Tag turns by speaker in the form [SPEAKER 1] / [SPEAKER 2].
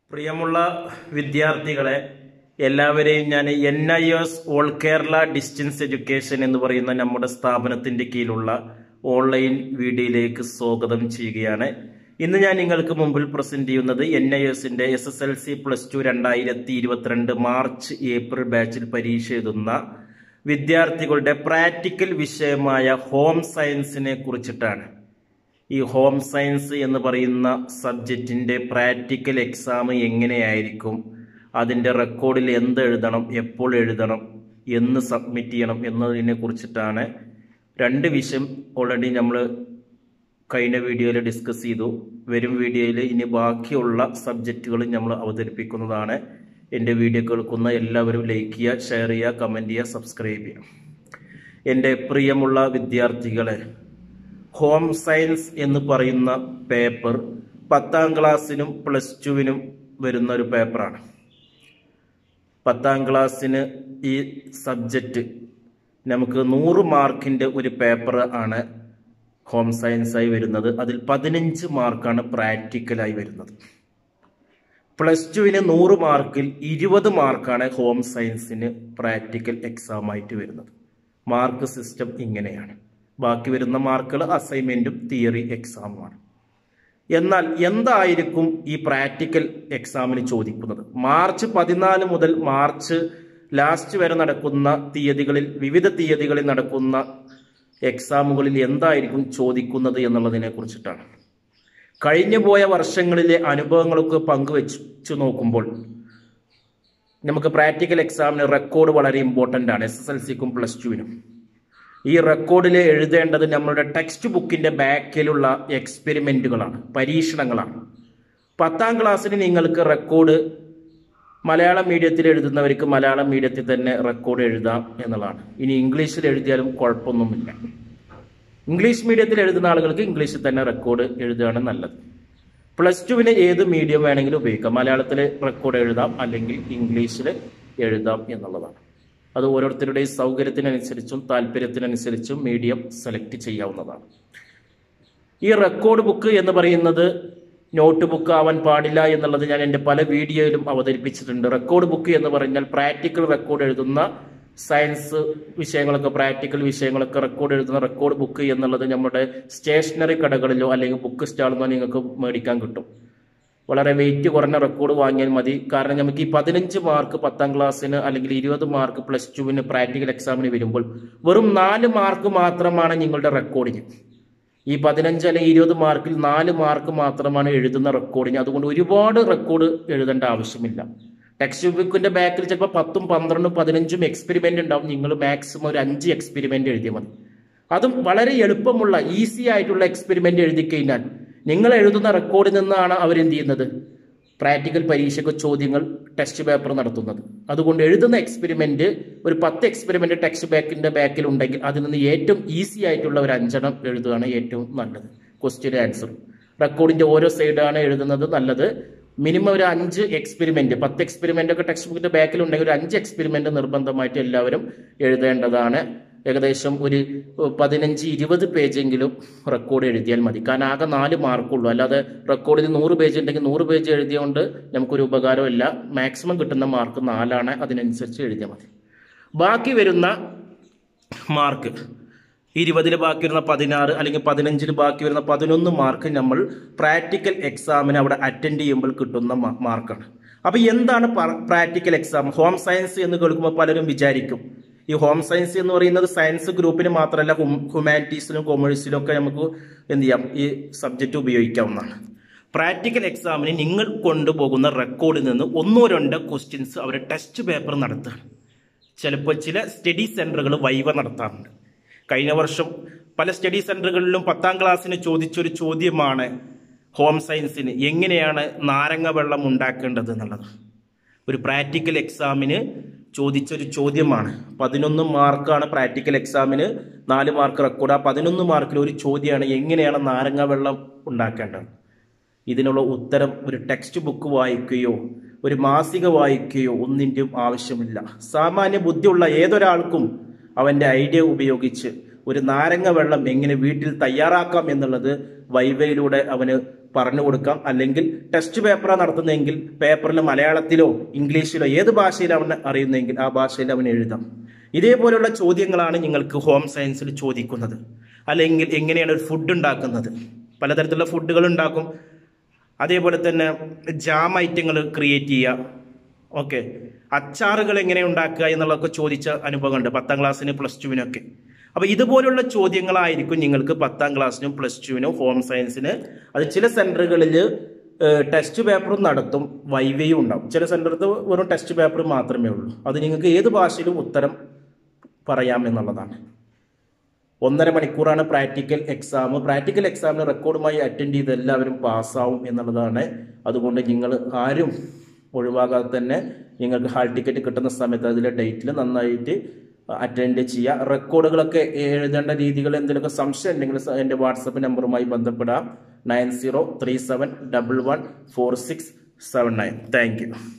[SPEAKER 1] പ്രിയമുള്ള വിദ്യാർത്ഥികളെ എല്ലാവരെയും ഞാൻ N I S all Kerala distance education എന്ന് പറയുന്ന നമ്മുടെ സ്ഥാപനത്തിന്റെ കീഴിലുള്ള ഓൺലൈൻ വീഡിയോയിലേക്ക് സ്വാഗതം ചെയ്യുകയാണ് ഇന്ന് ഞാൻ നിങ്ങൾക്ക് മുമ്പിൽ പ്രസന്റ് ചെയ്യുന്നത് എൻ ഐ എസിന്റെ S S L C plus two രണ്ടായിരത്തി ഇരുപത്തിരണ്ട് മാർച്ച് ഏപ്രിൽ ബാച്ചിൽ പരീക്ഷ എഴുതുന്ന വിദ്യാർത്ഥികളുടെ പ്രാക്ടിക്കൽ വിഷയമായ ഹോം സയൻസിനെ കുറിച്ചിട്ടാണ് ഈ ഹോം സയൻസ് എന്ന് പറയുന്ന സബ്ജക്റ്റിന്റെ പ്രാക്ടിക്കൽ എക്സാം എങ്ങനെയായിരിക്കും അതിന്റെ റെക്കോർഡിൽ എന്ത് എഴുതണം എപ്പോൾ എഴുതണം എന്ന് സബ്മിറ്റ് ചെയ്യണം എന്നതിനെ കുറിച്ചിട്ടാണ് രണ്ട് വിഷയം ഓൾറെഡി നമ്മൾ കഴിഞ്ഞ വീഡിയോയിൽ ഡിസ്കസ് ചെയ്തു വരും വീഡിയോയിൽ ഇനി ബാക്കിയുള്ള സബ്ജക്റ്റുകൾ നമ്മൾ അവതരിപ്പിക്കുന്നതാണ് എൻ്റെ വീഡിയോ കേൾക്കുന്ന എല്ലാവരും ലൈക്ക് ചെയ്യുക ഷെയർ ചെയ്യുക കമൻറ്റ് ചെയ്യുക സബ്സ്ക്രൈബ് ചെയ്യുക എൻ്റെ പ്രിയമുള്ള വിദ്യാർത്ഥികളെ ഹോം സയൻസ് എന്ന് പറയുന്ന പേപ്പർ പത്താം ക്ലാസ്സിനും പ്ലസ് ടുവിനും വരുന്ന ഒരു പേപ്പറാണ് പത്താം ക്ലാസ്സിന് ഈ സബ്ജക്റ്റ് നമുക്ക് നൂറ് മാർക്കിൻ്റെ ഒരു പേപ്പർ ആണ് ഹോം സയൻസായി വരുന്നത് അതിൽ പതിനഞ്ച് മാർക്കാണ് പ്രാക്ടിക്കലായി വരുന്നത് പ്ലസ് ടുവിന് നൂറ് മാർക്കിൽ ഇരുപത് മാർക്കാണ് ഹോം സയൻസിന് പ്രാക്ടിക്കൽ എക്സാം ആയിട്ട് വരുന്നത് മാർക്ക് സിസ്റ്റം ഇങ്ങനെയാണ് ബാക്കി വരുന്ന മാർക്കുകൾ അസൈൻമെന്റും തിയറി എക്സാമുമാണ് എന്നാൽ എന്തായിരിക്കും ഈ പ്രാക്ടിക്കൽ എക്സാമിന് ചോദിക്കുന്നത് മാർച്ച് പതിനാല് മുതൽ മാർച്ച് ലാസ്റ്റ് വരെ നടക്കുന്ന തീയതികളിൽ വിവിധ തീയതികളിൽ നടക്കുന്ന എക്സാമുകളിൽ എന്തായിരിക്കും ചോദിക്കുന്നത് എന്നുള്ളതിനെ കുറിച്ചിട്ടാണ് കഴിഞ്ഞു പോയ വർഷങ്ങളിലെ അനുഭവങ്ങളൊക്കെ പങ്കുവെച്ചു നോക്കുമ്പോൾ നമുക്ക് പ്രാക്ടിക്കൽ എക്സാമിന് റെക്കോർഡ് വളരെ ഇമ്പോർട്ടൻ്റ് ആണ് എസ് എസ് എൽ സിക്കും പ്ലസ് ടുവിനും ഈ റെക്കോർഡിൽ എഴുതേണ്ടത് നമ്മളുടെ ടെക്സ്റ്റ് ബുക്കിന്റെ ബാക്കിലുള്ള എക്സ്പെരിമെന്റുകളാണ് പരീക്ഷണങ്ങളാണ് പത്താം ക്ലാസ്സിന് നിങ്ങൾക്ക് റെക്കോർഡ് മലയാളം മീഡിയത്തിൽ എഴുതുന്നവർക്ക് മലയാളം മീഡിയത്തിൽ തന്നെ റെക്കോർഡ് എഴുതാം എന്നുള്ളതാണ് ഇനി ഇംഗ്ലീഷിൽ എഴുതിയാലും കുഴപ്പമൊന്നുമില്ല ഇംഗ്ലീഷ് മീഡിയത്തിൽ എഴുതുന്ന ആളുകൾക്ക് ഇംഗ്ലീഷിൽ തന്നെ റെക്കോർഡ് എഴുതുകയാണ് നല്ലത് പ്ലസ് ടുവിന് ഏത് മീഡിയം വേണമെങ്കിലും ഉപയോഗിക്കാം മലയാളത്തിൽ റെക്കോർഡ് എഴുതാം അല്ലെങ്കിൽ ഇംഗ്ലീഷിൽ എഴുതാം എന്നുള്ളതാണ് അത് ഓരോരുത്തരുടെയും സൗകര്യത്തിനനുസരിച്ചും താല്പര്യത്തിനനുസരിച്ചും മീഡിയം സെലക്ട് ചെയ്യാവുന്നതാണ് ഈ റെക്കോർഡ് ബുക്ക് എന്ന് പറയുന്നത് നോട്ട് ബുക്ക് ആവാൻ പാടില്ല എന്നുള്ളത് ഞാൻ എൻ്റെ പല വീഡിയോയിലും അവതരിപ്പിച്ചിട്ടുണ്ട് റെക്കോർഡ് ബുക്ക് എന്ന് പറഞ്ഞാൽ പ്രാക്ടിക്കൽ റെക്കോർഡ് എഴുതുന്ന സയൻസ് വിഷയങ്ങളൊക്കെ പ്രാക്ടിക്കൽ വിഷയങ്ങളൊക്കെ റെക്കോർഡ് എഴുതുന്ന റെക്കോർഡ് ബുക്ക് എന്നുള്ളത് നമ്മുടെ സ്റ്റേഷനറി കടകളിലോ അല്ലെങ്കിൽ ബുക്ക് സ്റ്റാളിലോ നിങ്ങൾക്ക് മേടിക്കാൻ കിട്ടും വളരെ വെയിറ്റ് കുറഞ്ഞ റെക്കോർഡ് വാങ്ങിയാൽ മതി കാരണം നമുക്ക് ഈ പതിനഞ്ച് മാർക്ക് പത്താം ക്ലാസ്സിന് അല്ലെങ്കിൽ ഇരുപത് മാർക്ക് പ്ലസ് ടുവിന് പ്രാക്ടിക്കൽ എക്സാമിന് വരുമ്പോൾ വെറും നാല് മാർക്ക് മാത്രമാണ് നിങ്ങളുടെ റെക്കോർഡിന് ഈ പതിനഞ്ച് അല്ലെങ്കിൽ ഇരുപത് മാർക്കിൽ നാല് മാർക്ക് മാത്രമാണ് എഴുതുന്ന റെക്കോർഡിന് അതുകൊണ്ട് ഒരുപാട് റെക്കോർഡ് എഴുതേണ്ട ആവശ്യമില്ല ടെക്സ്റ്റ് ബുക്കിന്റെ ബാക്കിൽ ചിലപ്പോൾ പത്തും പന്ത്രണ്ടും പതിനഞ്ചും എക്സ്പെരിമെന്റ് ഉണ്ടാവും നിങ്ങൾ മാക്സിമം ഒരു അഞ്ച് എക്സ്പെരിമെന്റ് എഴുതിയാൽ മതി അതും വളരെ എളുപ്പമുള്ള ഈസി ആയിട്ടുള്ള എക്സ്പെരിമെന്റ് എഴുതി കഴിഞ്ഞാൽ നിങ്ങൾ എഴുതുന്ന റെക്കോർഡിൽ നിന്നാണ് അവരെന്ത് ചെയ്യുന്നത് പ്രാക്ടിക്കൽ പരീക്ഷയ്ക്ക് ചോദ്യങ്ങൾ ടെസ്റ്റ് പേപ്പർ നടത്തുന്നത് അതുകൊണ്ട് എഴുതുന്ന എക്സ്പെരിമെന്റ് ഒരു പത്ത് എക്സ്പെരിമെന്റ് ടെക്സ്റ്റ് ബാക്കിന്റെ ബാക്കിൽ ഉണ്ടെങ്കിൽ അതിൽ നിന്ന് ഏറ്റവും ഈസി ആയിട്ടുള്ള ഒരു അഞ്ചെണ്ണം എഴുതുകയാണ് ഏറ്റവും നല്ലത് ക്വസ്റ്റ്യൻ ആൻസർ റെക്കോർഡിന്റെ ഓരോ സൈഡാണ് എഴുതുന്നത് നല്ലത് മിനിമം ഒരു അഞ്ച് എക്സ്പെരിമെന്റ് പത്ത് എക്സ്പെരിമെന്റ് ഒക്കെ ടെക്സ്റ്റ് ബുക്കിന്റെ ബാക്കിൽ ഉണ്ടെങ്കിൽ ഒരു അഞ്ച് എക്സ്പെരിമെന്റ് നിർബന്ധമായിട്ട് എല്ലാവരും എഴുതേണ്ടതാണ് ഏകദേശം ഒരു പതിനഞ്ച് ഇരുപത് പേജെങ്കിലും റെക്കോർഡ് എഴുതിയാൽ മതി കാരണം ആകെ നാല് മാർക്കുള്ളൂ അല്ലാതെ റെക്കോർഡിൽ നൂറ് പേജ് ഉണ്ടെങ്കിൽ നൂറ് പേജ് എഴുതിയതുകൊണ്ട് നമുക്കൊരു ഉപകാരമില്ല മാക്സിമം കിട്ടുന്ന മാർക്ക് നാലാണ് അതിനനുസരിച്ച് എഴുതിയാൽ മതി ബാക്കി വരുന്ന മാർക്ക് ഇരുപതിൽ ബാക്കി വരുന്ന പതിനാറ് അല്ലെങ്കിൽ പതിനഞ്ചിൽ ബാക്കി വരുന്ന പതിനൊന്ന് മാർക്ക് നമ്മൾ പ്രാക്ടിക്കൽ എക്സാമിന് അവിടെ അറ്റൻഡ് ചെയ്യുമ്പോൾ കിട്ടുന്ന മാർക്കാണ് അപ്പോൾ എന്താണ് പ്രാക്ടിക്കൽ എക്സാം ഹോം സയൻസ് എന്ന് കേൾക്കുമ്പോൾ പലരും വിചാരിക്കും ഈ ഹോം സയൻസ് എന്ന് പറയുന്നത് സയൻസ് ഗ്രൂപ്പിന് മാത്രമല്ല ഹ്യൂമാനിറ്റീസിലും കൊമേഴ്സിലും ഒക്കെ നമുക്ക് എന്ത് ചെയ്യാം ഈ സബ്ജക്റ്റ് ഉപയോഗിക്കാവുന്നതാണ് പ്രാക്ടിക്കൽ എക്സാമിന് നിങ്ങൾ കൊണ്ടുപോകുന്ന റെക്കോർഡിൽ നിന്ന് ഒന്നോ രണ്ടോ ക്വസ്റ്റ്യൻസ് അവർ ടെസ്റ്റ് പേപ്പർ നടത്തുകയാണ് ചിലപ്പോൾ ചില സ്റ്റഡി സെന്ററുകൾ വൈവ നടത്താറുണ്ട് കഴിഞ്ഞ വർഷം പല സ്റ്റഡി സെന്ററുകളിലും പത്താം ക്ലാസ്സിന് ചോദിച്ചൊരു ചോദ്യമാണ് ഹോം സയൻസിന് എങ്ങനെയാണ് നാരങ്ങ വെള്ളം ഉണ്ടാക്കേണ്ടത് എന്നുള്ളത് ഒരു പ്രാക്ടിക്കൽ എക്സാമിന് ചോദിച്ചൊരു ചോദ്യമാണ് പതിനൊന്ന് മാർക്കാണ് പ്രാക്ടിക്കൽ എക്സാമിന് നാല് മാർക്ക് റെക്കോർഡ് ആ പതിനൊന്ന് മാർക്കിൽ ഒരു ചോദ്യമാണ് എങ്ങനെയാണ് നാരങ്ങ വെള്ളം ഉണ്ടാക്കേണ്ടത് ഇതിനുള്ള ഉത്തരം ഒരു ടെക്സ്റ്റ് ബുക്ക് വായിക്കുകയോ ഒരു മാസിക വായിക്കുകയോ ഒന്നിൻ്റെയും ആവശ്യമില്ല സാമാന്യ ബുദ്ധിയുള്ള ഏതൊരാൾക്കും അവൻ്റെ ഐഡിയ ഉപയോഗിച്ച് ഒരു നാരങ്ങ വെള്ളം എങ്ങനെ വീട്ടിൽ തയ്യാറാക്കാം എന്നുള്ളത് വൈവയിലൂടെ അവന് പറഞ്ഞു കൊടുക്കാം അല്ലെങ്കിൽ ടെസ്റ്റ് പേപ്പറാണ് നടത്തുന്നതെങ്കിൽ പേപ്പറിൽ മലയാളത്തിലോ ഇംഗ്ലീഷിലോ ഏത് ഭാഷയിലാണ് അറിയുന്നതെങ്കിൽ ആ ഭാഷയിൽ അവൻ എഴുതാം ഇതേപോലെയുള്ള ചോദ്യങ്ങളാണ് നിങ്ങൾക്ക് ഹോം സയൻസിൽ ചോദിക്കുന്നത് അല്ലെങ്കിൽ എങ്ങനെയാണ് ഒരു ഫുഡ് ഉണ്ടാക്കുന്നത് പലതരത്തിലുള്ള ഫുഡുകൾ ഉണ്ടാക്കും അതേപോലെ തന്നെ ജാം ഐറ്റങ്ങൾ ക്രിയേറ്റ് ചെയ്യുക ഓക്കെ അച്ചാറുകൾ എങ്ങനെ ഉണ്ടാക്കുക എന്നുള്ളതൊക്കെ ചോദിച്ച അനുഭവമുണ്ട് പത്താം ക്ലാസ്സിന് പ്ലസ് ടുവിനൊക്കെ അപ്പോൾ ഇതുപോലുള്ള ചോദ്യങ്ങളായിരിക്കും നിങ്ങൾക്ക് പത്താം ക്ലാസ്സിനും പ്ലസ് ടുവിനും ഹോം സയൻസിന് അത് ചില സെൻറ്ററുകളിൽ ടെസ്റ്റ് പേപ്പറും നടത്തും വൈവയും ഉണ്ടാവും ചില സെൻറ്ററിൽ വെറും ടെസ്റ്റ് പേപ്പർ മാത്രമേ ഉള്ളൂ അത് നിങ്ങൾക്ക് ഏത് ഭാഷയിലും ഉത്തരം പറയാം എന്നുള്ളതാണ് ഒന്നര മണിക്കൂറാണ് പ്രാക്ടിക്കൽ എക്സാം പ്രാക്ടിക്കൽ എക്സാമിന് റെക്കോർഡുമായി അറ്റൻഡ് ചെയ്ത് എല്ലാവരും പാസ്സാവും എന്നുള്ളതാണ് അതുകൊണ്ട് നിങ്ങൾ ആരും ഒഴിവാകാതെ തന്നെ നിങ്ങൾക്ക് ഹാൾ ടിക്കറ്റ് കിട്ടുന്ന സമയത്ത് അതിലെ ഡേറ്റിൽ നന്നായിട്ട് അറ്റൻഡ് ചെയ്യുക റെക്കോർഡുകളൊക്കെ എഴുതേണ്ട രീതികൾ എന്തെങ്കിലുമൊക്കെ സംശയം ഉണ്ടെങ്കിൽ സ- എൻ്റെ വാട്സപ്പ് നമ്പറുമായി ബന്ധപ്പെടാം nine zero three seven double one four six seven nine thank U